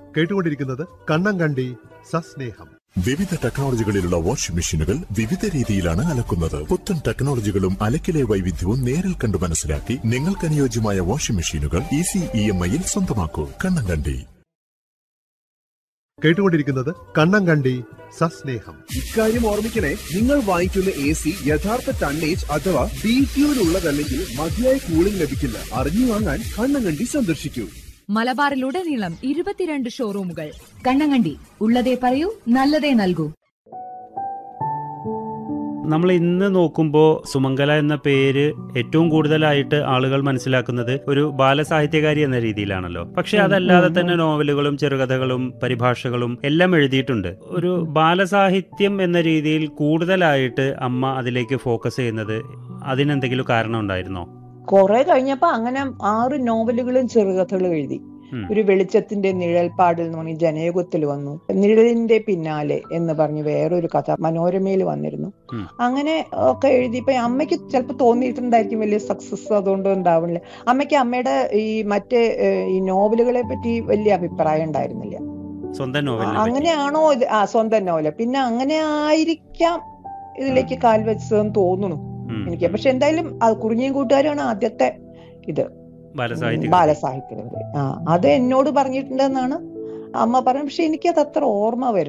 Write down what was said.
കേട്ടുകൊണ്ടിരിക്കുന്നത് കണ്ണങ്കണ്ടി സസ്നേഹം വിവിധ ടെക്നോളജികളിലുള്ള വാഷിംഗ് മെഷീനുകൾ വിവിധ രീതിയിലാണ് അലക്കുന്നത് പുത്തൻ ടെക്നോളജികളും അലക്കിലെ വൈവിധ്യവും നേരിൽ കണ്ടു മനസ്സിലാക്കി നിങ്ങൾക്ക് അനുയോജ്യമായ വാഷിംഗ് മെഷീനുകൾ ഈസി ഇ എം ഐയിൽ സ്വന്തമാക്കൂ കണ്ണങ്കണ്ടി കേട്ടുകൊണ്ടിരിക്കുന്നത് കണ്ണങ്കണ്ടി സസ്നേഹം ഇക്കാര്യം ഓർമ്മിക്കണേ നിങ്ങൾ വാങ്ങിക്കുന്ന എ സി യഥാർത്ഥ ടണ്ണേജ് അഥവാ ബി ഉള്ളതല്ലെങ്കിൽ മതിയായ കൂളിംഗ് ലഭിക്കില്ല അറിഞ്ഞു വാങ്ങാൻ കണ്ണങ്കണ്ടി സന്ദർശിക്കൂ മലബാറിലുടനീളം ഇരുപത്തിരണ്ട് ഷോറൂമുകൾ കണ്ണങ്ങണ്ടി ഉള്ളതേ പറയൂ നല്ലതേ നൽകൂ നമ്മൾ ഇന്ന് നോക്കുമ്പോൾ സുമംഗല എന്ന പേര് ഏറ്റവും കൂടുതലായിട്ട് ആളുകൾ മനസ്സിലാക്കുന്നത് ഒരു ബാലസാഹിത്യകാരി എന്ന രീതിയിലാണല്ലോ പക്ഷെ അതല്ലാതെ തന്നെ നോവലുകളും ചെറുകഥകളും പരിഭാഷകളും എല്ലാം എഴുതിയിട്ടുണ്ട് ഒരു ബാലസാഹിത്യം എന്ന രീതിയിൽ കൂടുതലായിട്ട് അമ്മ അതിലേക്ക് ഫോക്കസ് ചെയ്യുന്നത് അതിനെന്തെങ്കിലും കാരണം ഉണ്ടായിരുന്നോ കുറെ കഴിഞ്ഞപ്പോ അങ്ങനെ ആറ് നോവലുകളും ചെറുകഥകളും എഴുതി ഉം. ഒരു വെളിച്ചത്തിന്റെ നിഴൽപ്പാടിൽ എന്ന് പറഞ്ഞ് ജനയുഗത്തിൽ വന്നു നിഴലിന്റെ പിന്നാലെ എന്ന് പറഞ്ഞ് വേറൊരു കഥ മനോരമയിൽ വന്നിരുന്നു ഉം. അങ്ങനെ ഒക്കെ എഴുതിയപ്പോ അമ്മയ്ക്ക് ചിലപ്പോൾ തോന്നിയിട്ടുണ്ടായിരിക്കും വലിയ സക്സസ് അതുകൊണ്ട് ഉണ്ടാവണില്ല അമ്മയ്ക്ക് അമ്മയുടെ ഈ മറ്റേ ഏഹ്, ഈ നോവലുകളെ പറ്റി വലിയ അഭിപ്രായം ഉണ്ടായിരുന്നില്ല സ്വന്തം ആ, നോവലിനെ പറ്റി. അങ്ങനെയാണോ ഇത് ആ സ്വന്തം നോവല് പിന്നെ അങ്ങനെ ആയിരിക്കാം ഇതിലേക്ക് കാൽ വെച്ചതെന്ന് തോന്നുന്നു ഉം. എനിക്ക് പക്ഷെ എന്തായാലും അത് കുറിഞ്ഞിയും കൂട്ടുകാരാണ് ആദ്യത്തെ ഇത് ബാലസാഹിത്യ ബാലസാഹിത്യം ആ അത് എന്നോട് പറഞ്ഞിട്ടുണ്ടെന്നാണ് അമ്മ പറഞ്ഞു പക്ഷെ എനിക്കത് അത്ര ഓർമ്മ വരുന്നില്ല